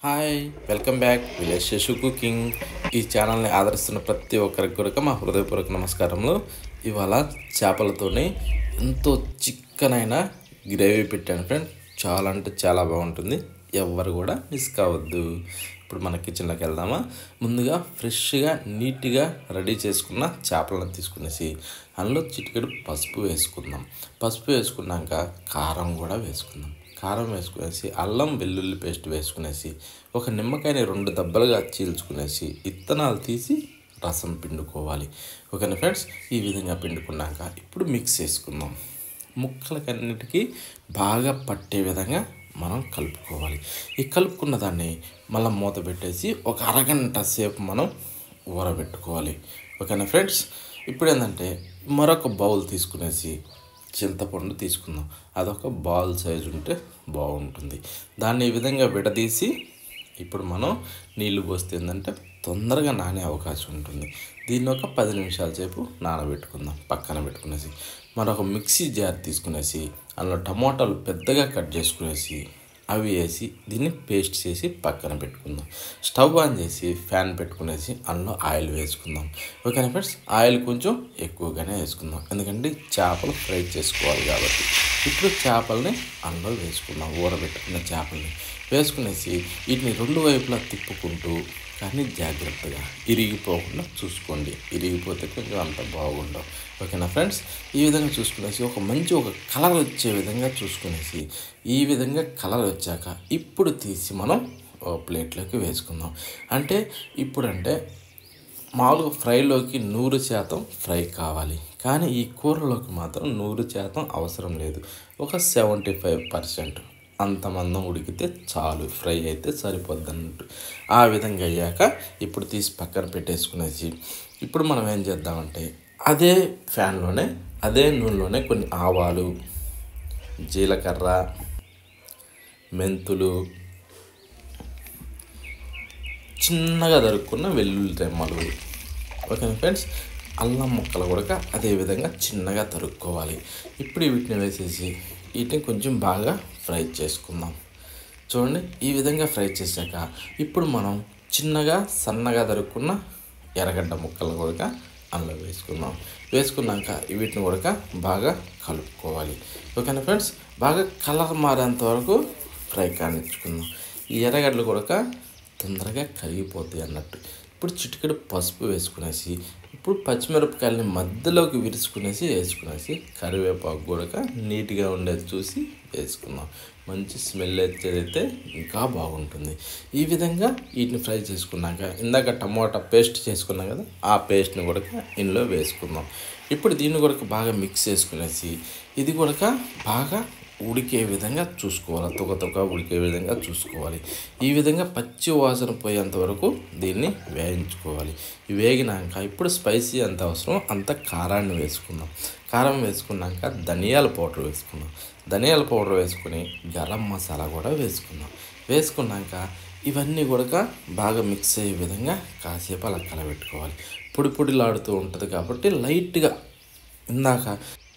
hi welcome back village శశు cooking ఈ ఛానల్ని ఆదరిస్తున్న ప్రతి ఒక్కరికి కూడా మా హృదయపూర్వక నమస్కారములు ఇవాళ చేపలతోని ఎంతో చిక్కనైన గ్రేవీ పెట్టాను ఫ్రెండ్ చాలా అంటే చాలా బాగుంటుంది ఎవ్వరు కూడా మిస్ కావద్దు ఇప్పుడు మన కిచెన్లోకి వెళ్దామా ముందుగా ఫ్రెష్గా నీట్గా రెడీ చేసుకున్న చేపలను తీసుకునేసి అందులో చిటికెడు పసుపు వేసుకుందాం పసుపు వేసుకున్నాక కారం కూడా వేసుకుందాం కారం వేసుకునేసి అల్లం వెల్లుల్లి పేస్ట్ వేసుకునేసి ఒక నిమ్మకాయని రెండు దెబ్బలుగా చీల్చుకునేసి ఇత్తనాలు తీసి రసం పిండుకోవాలి ఓకేనా ఫ్రెండ్స్ ఈ విధంగా పిండుకున్నాక ఇప్పుడు మిక్స్ చేసుకుందాం ముక్కలకన్నిటికీ బాగా పట్టే విధంగా మనం కలుపుకోవాలి ఈ కలుపుకున్న దాన్ని మళ్ళీ మూత పెట్టేసి ఒక అరగంట సేపు మనం ఊరబెట్టుకోవాలి ఓకేనా ఫ్రెండ్స్ ఇప్పుడు ఏంటంటే మరొక బౌల్ తీసుకునేసి చింతపండు తీసుకుందాం అదొక బాల్ సైజు ఉంటే బాగుంటుంది దాన్ని ఈ విధంగా విడదీసి ఇప్పుడు మనం నీళ్లు పోస్తే ఏంటంటే తొందరగా నానే అవకాశం ఉంటుంది దీన్ని ఒక పది నిమిషాల సేపు నానబెట్టుకుందాం పక్కన పెట్టుకునేసి మరొక మిక్సీ జార్ తీసుకునేసి అందులో టమాటాలు పెద్దగా కట్ చేసుకునేసి అవి వేసి దీన్ని పేస్ట్ చేసి పక్కన పెట్టుకుందాం స్టవ్ ఆన్ చేసి ఫ్యాన్ పెట్టుకునేసి అందులో ఆయిల్ వేసుకుందాం ఓకేనా ఫ్రెండ్స్ ఆయిల్ కొంచెం ఎక్కువగానే వేసుకుందాం ఎందుకంటే చేపలు ఫ్రై చేసుకోవాలి కాబట్టి ఇప్పుడు చేపల్ని అందులో వేసుకుందాం ఊరబెట్టుకున్న చేపల్ని వేసుకునేసి వీటిని రెండు వైపులా తిప్పుకుంటూ కానీ జాగ్రత్తగా ఇరిగిపోకుండా చూసుకోండి ఇరిగిపోతే కొంచెం అంత బాగుండవు ఓకేనా ఫ్రెండ్స్ ఈ విధంగా చూసుకునేసి ఒక మంచి ఒక కలర్ వచ్చే విధంగా చూసుకునేసి ఈ విధంగా కలర్ వచ్చాక ఇప్పుడు తీసి మనం ఓ ప్లేట్లోకి వేసుకుందాం అంటే ఇప్పుడంటే మామూలుగా ఫ్రైలోకి నూరు శాతం ఫ్రై కావాలి కానీ ఈ కూరలోకి మాత్రం నూరు శాతం అవసరం లేదు ఒక సెవెంటీ ఫైవ్ పర్సెంట్ అంత మందం ఉడికితే చాలు ఫ్రై అయితే సరిపోద్ది అన్నట్టు ఆ విధంగా అయ్యాక ఇప్పుడు తీసి పక్కన పెట్టేసుకునేసి ఇప్పుడు మనం ఏం చేద్దామంటే అదే ఫ్యాన్లోనే అదే నూనెలోనే కొన్ని ఆవాలు జీలకర్ర మెంతులు చిన్నగా దొరుకున్న వెల్లుల్లి రెమ్మలు ఓకేనా ఫ్రెండ్స్ అల్లం ముక్కలు కూడా అదే విధంగా చిన్నగా తరుక్కోవాలి ఇప్పుడు వీటిని వేసేసి వీటిని కొంచెం బాగా ఫ్రై చేసుకుందాం చూడండి ఈ విధంగా ఫ్రై చేశాక ఇప్పుడు మనం చిన్నగా సన్నగా దొరుకున్న ఎర్రగడ్డ ముక్కలను కూడా అందులో వేసుకుందాం వేసుకున్నాక వీటిని కూడా బాగా కలుపుకోవాలి ఓకేనా ఫ్రెండ్స్ బాగా కలర్ మారేంత వరకు ఫ్రై కానిచ్చుకుందాం ఈ ఎర్రగడ్డలు కూడా తొందరగా కరిగిపోతాయి అన్నట్టు ఇప్పుడు చిటికెడు పసుపు వేసుకునేసి ఇప్పుడు పచ్చిమిరపకాయలని మధ్యలోకి విరుచుకునేసి వేసుకునేసి కరివేపాకు కూడా నీట్గా ఉండేది చూసి వేసుకుందాం మంచి స్మెల్ వచ్చేదైతే ఇంకా బాగుంటుంది ఈ విధంగా వీటిని ఫ్రై చేసుకున్నాక ఇందాక టమోటా పేస్ట్ చేసుకున్నాం కదా ఆ పేస్ట్ని కూడా ఇందులో వేసుకుందాం ఇప్పుడు దీన్ని కూడా బాగా మిక్స్ చేసుకునేసి ఇది కూడా బాగా ఉడికే విధంగా చూసుకోవాలి తొక తొక ఉడికే విధంగా చూసుకోవాలి ఈ విధంగా పచ్చి వాసన పోయేంత వరకు దీన్ని వేయించుకోవాలి వేగినాక ఇప్పుడు స్పైసీ ఎంత అవసరం అంత కారాన్ని వేసుకుందాం కారం వేసుకున్నాక ధనియాల పౌడర్ వేసుకుందాం ధనియాల పౌడర్ వేసుకుని గరం మసాలా కూడా వేసుకుందాం వేసుకున్నాక ఇవన్నీ కూడా బాగా మిక్స్ అయ్యే విధంగా కాసేపు అలా కలబెట్టుకోవాలి పొడి పొడిలాడుతూ ఉంటుంది కాబట్టి లైట్గా ఇందాక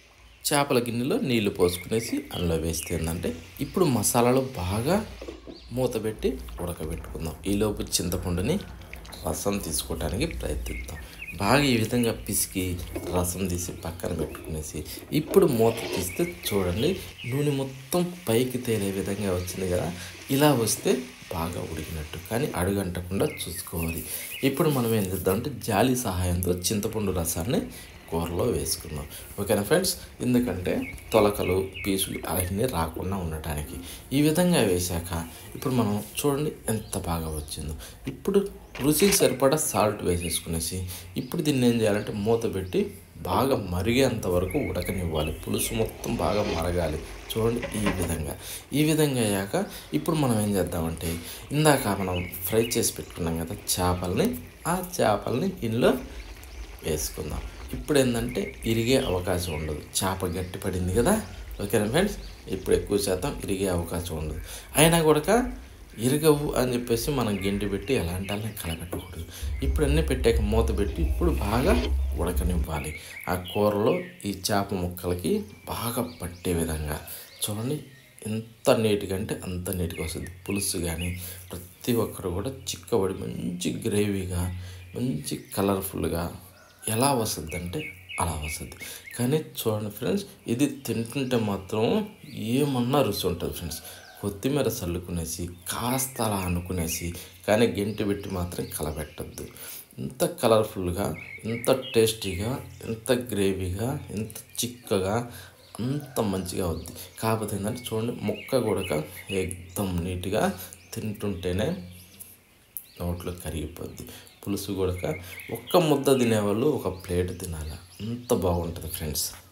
చేపల గిన్నెలో నీళ్లు పోసుకునేసి అందులో వేస్తే ఏంటంటే ఇప్పుడు మసాలాలు బాగా మూత పెట్టి ఉడకబెట్టుకుందాం ఈలోపు చింతపండుని రసం తీసుకోవడానికి ప్రయత్నిద్దాం బాగా ఈ విధంగా పిసికి రసం తీసి పక్కన పెట్టుకునేసి ఇప్పుడు మూత తీస్తే చూడండి నూనె మొత్తం పైకి తేలే విధంగా వచ్చింది కదా ఇలా వస్తే బాగా ఉడికినట్టు కానీ అడుగంటకుండా చూసుకోవాలి ఇప్పుడు మనం ఏం చేద్దామంటే జాలి సహాయంతో చింతపండు రసాన్ని కూరలో వేసుకుందాం ఓకేనా ఫ్రెండ్స్ ఎందుకంటే తొలకలు పీసులు అవన్నీ రాకుండా ఉండటానికి ఈ విధంగా వేశాక ఇప్పుడు మనం చూడండి ఎంత బాగా వచ్చిందో ఇప్పుడు రుచికి సరిపడా సాల్ట్ వేసేసుకునేసి ఇప్పుడు దీన్ని ఏం చేయాలంటే మూత పెట్టి బాగా మరిగేంత వరకు ఉడకనివ్వాలి పులుసు మొత్తం బాగా మరగాలి చూడండి ఈ విధంగా ఈ విధంగా అయ్యాక ఇప్పుడు మనం ఏం చేద్దామంటే ఇందాక మనం ఫ్రై చేసి పెట్టుకున్నాం కదా చేపల్ని ఆ చేపల్ని ఇందులో వేసుకుందాం ఇప్పుడు ఏంటంటే ఇరిగే అవకాశం ఉండదు చేప గట్టి పడింది కదా ఓకేనా ఫ్రెండ్స్ ఇప్పుడు ఎక్కువ శాతం ఇరిగే అవకాశం ఉండదు అయినా కూడా ఇరగవు అని చెప్పేసి మనం గెంటి పెట్టి ఎలాంటి వాళ్ళని కలపెట్టకూడదు ఇప్పుడు అన్నీ పెట్టాక మూత పెట్టి ఇప్పుడు బాగా ఉడకనివ్వాలి ఆ కూరలో ఈ చేప ముక్కలకి బాగా పట్టే విధంగా చూడండి ఎంత నీట్గా అంటే అంత నీట్గా వస్తుంది పులుసు కానీ ప్రతి ఒక్కరు కూడా చిక్కబడి మంచి గ్రేవీగా మంచి కలర్ఫుల్గా ఎలా వస్తుంది అంటే అలా వస్తుంది కానీ చూడండి ఫ్రెండ్స్ ఇది తింటుంటే మాత్రం ఏమన్నా రుచి ఉంటుంది ఫ్రెండ్స్ కొత్తిమీర చల్లుకునేసి కాస్త అలా అనుకునేసి కానీ గెంటి పెట్టి మాత్రం కలబెట్టద్దు ఇంత కలర్ఫుల్గా ఇంత టేస్టీగా ఇంత గ్రేవీగా ఇంత చిక్కగా అంత మంచిగా అవుద్ది కాకపోతే ఏంటంటే చూడండి ముక్క కూడా ఎక్దమ్ నీట్గా తింటుంటేనే నోట్లో కరిగిపోద్ది పులుసు కూడా ఒక్క ముద్ద తినేవాళ్ళు ఒక ప్లేట్ తినాలి అంత బాగుంటుంది ఫ్రెండ్స్